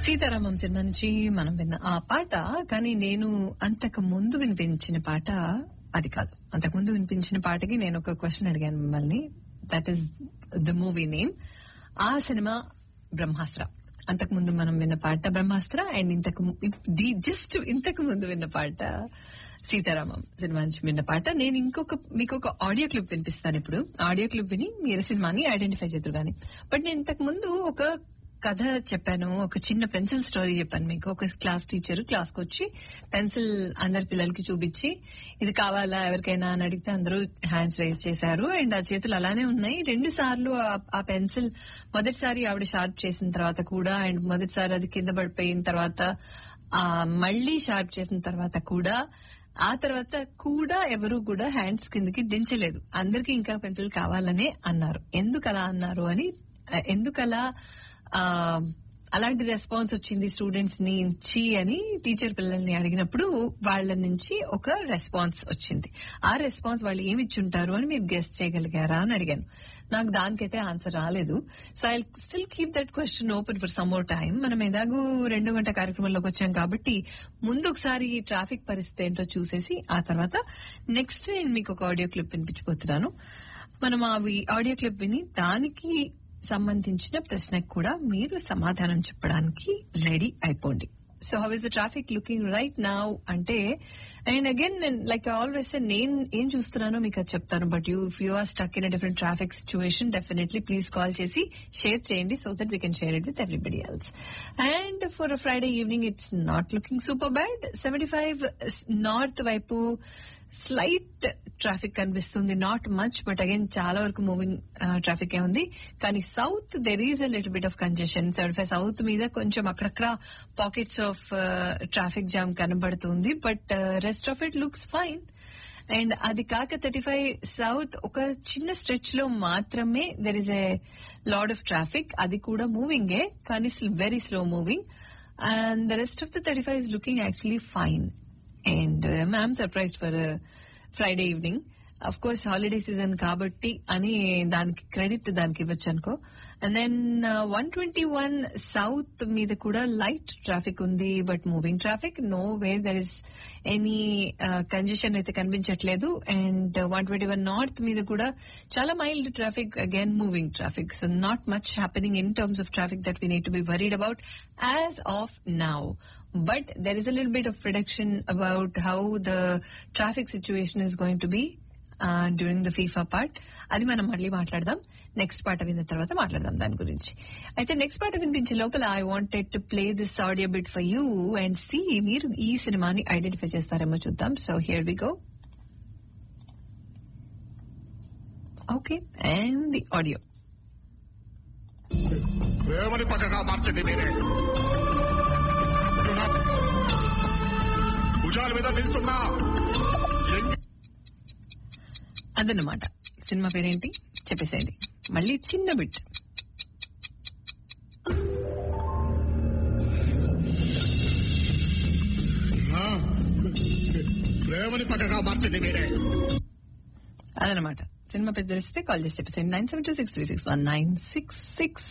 Sitaramam cinema నుంచి మనం విన్న ఆ పాట కానీ నేను అంతకు ముందు వినిపించిన పాట అది కాదు అంతకు ముందు వినిపించిన పాటకి నేను ఒక క్వశ్చన్ అడిగాను మిమ్మల్ని that is the movie name ఆ సినిమా బ్రహ్మాస్త్ర అంతకు ముందు మనం విన్న పాట బ్రహ్మాస్త్ర అండ్ ఇంతకు ది జస్ట్ ఇంతకు ముందు విన్న పాట సీతారామం సినిమా నుంచి విన్న పాట నేను ఇంకొక మీకు ఒక ఆడియో క్లిప్ వినిపిస్తాను ఇప్పుడు ఆడియో క్లిప్ విని మీరు సినిమాని ఐడెంటిఫై చేద్దరు కానీ బట్ నేను ఇంతకు ముందు ఒక కథ చెప్పాను ఒక చిన్న పెన్సిల్ స్టోరీ చెప్పాను మీకు ఒక క్లాస్ టీచర్ క్లాస్ కి వచ్చి పెన్సిల్ అందరి పిల్లలకి చూపించి ఇది కావాలా ఎవరికైనా అని అడిగితే అందరూ హ్యాండ్స్ రైజ్ చేశారు అండ్ ఆ చేతులు అలానే ఉన్నాయి రెండు సార్లు ఆ- ఆ పెన్సిల్ మొదటిసారి ఆవిడ షార్ప్ చేసిన తర్వాత కూడా అండ్ మొదటిసారి అది కింద పడిపోయిన తర్వాత ఆ మళ్ళీ షార్ప్ చేసిన తర్వాత కూడా ఆ తర్వాత కూడా ఎవరు కూడా హ్యాండ్స్ కిందకి దించలేదు అందరికి ఇంకా పెన్సిల్ కావాలనే అన్నారు ఎందుకు అలా అన్నారు అని ఆ, ఎందుకు అలా ఆ, అలాంటి రెస్పాన్స్ వచ్చింది స్టూడెంట్స్ నుంచి అని టీచర్ పిల్లల్ని అడిగినప్పుడు వాళ్ళ నుంచి ఒక రెస్పాన్స్ వచ్చింది ఆ రెస్పాన్స్ వాళ్ళు ఏమి ఇచ్చుంటారు అని మీరు గెస్ట్ చేయగలిగారా అని అడిగాను నాకు దానికైతే ఆన్సర్ రాలేదు so I still keep that question open for some more time మనం ఎలాగూ రెండు గంట కార్యక్రమంలోకి వచ్చాం కాబట్టి ముందు ఒకసారి ఈ ట్రాఫిక్ పరిస్థితి ఏంటో చూసేసి ఆ తర్వాత నెక్స్ట్ నేను మీకు ఒక ఆడియో క్లిప్ వినిపించబోతున్నాను మనం ఆ ఆడియో క్లిప్ విని దానికి సంబంధించిన ప్రశ్నకు కూడా మీరు సమాధానం చెప్పడానికి రెడీ అయిపోండి so how is the traffic looking right now అంటే అండ్ అగైన్ లైక్ ఆల్వేస్ నేను ఏం చూస్తున్నానో మీకు అది చెప్తాను but you if you are stuck in different traffic situation definitely please call చేసి షేర్ చేయండి so that we can share it with everybody else and for Friday evening it's not looking super bad seventy five north వైపు slight traffic కనిపిస్తుంది not much but again చాలా వరకు moving traffic ఏ ఉంది కానీ south there is a little bit of congestion seventy five south మీద కొంచెం అక్కడక్కడ పాకెట్స్ ఆఫ్ ట్రాఫిక్ జామ్ కనబడుతుంది but rest of it looks fine and అది కాక థర్టీ ఫైవ్ సౌత్ ఒక చిన్న స్ట్రెచ్ లో మాత్రమే there is a lot of traffic అది కూడా మూవింగే కానీ very slow moving and the rest of the thirty five is looking actually fine and I'm surprised for Friday evening of course holiday season కాబట్టి అని దానికి credit దానికి ఇవ్వచ్చు అనుకో and then one twenty one south మీద కూడా light traffic ఉంది but moving traffic nowhere there is any congestion అయితే కనిపించట్లేదు and one twenty one north మీద కూడా చాలా mild traffic again moving traffic so not much happening in terms of traffic that we need to be worried about as of now but there is a little bit of prediction about how the traffic situation is going to be uh, during the FIFA part. అది మనం మళ్ళీ మాట్లాడదాం next పాట విన్న తర్వాత మాట్లాడదాం దాని గురించి అయితే నెక్స్ట్ పాట వినిపించే లోపల I wanted to play this audio bit for you and see మీరు ఈ సినిమాని ఐడెంటిఫై చేస్తారేమో చూద్దాం so here we go okay and the audio ప్రేమని పక్కగా మార్చండి మీరే వింటున్నా? భుజాల మీద నిల్చున్నా ఎంగి- అదన్నమాట సినిమా పేరేంటి చెప్పేసేయండి మళ్ళీ చిన్న బిట్ ఆ, ప్రేమని పక్కగా మార్చండి మీరే అదనమాట సినిమా పేరు తెలిస్తే కాల్ చేసి చెప్పేసి nine seven two six three six one nine six six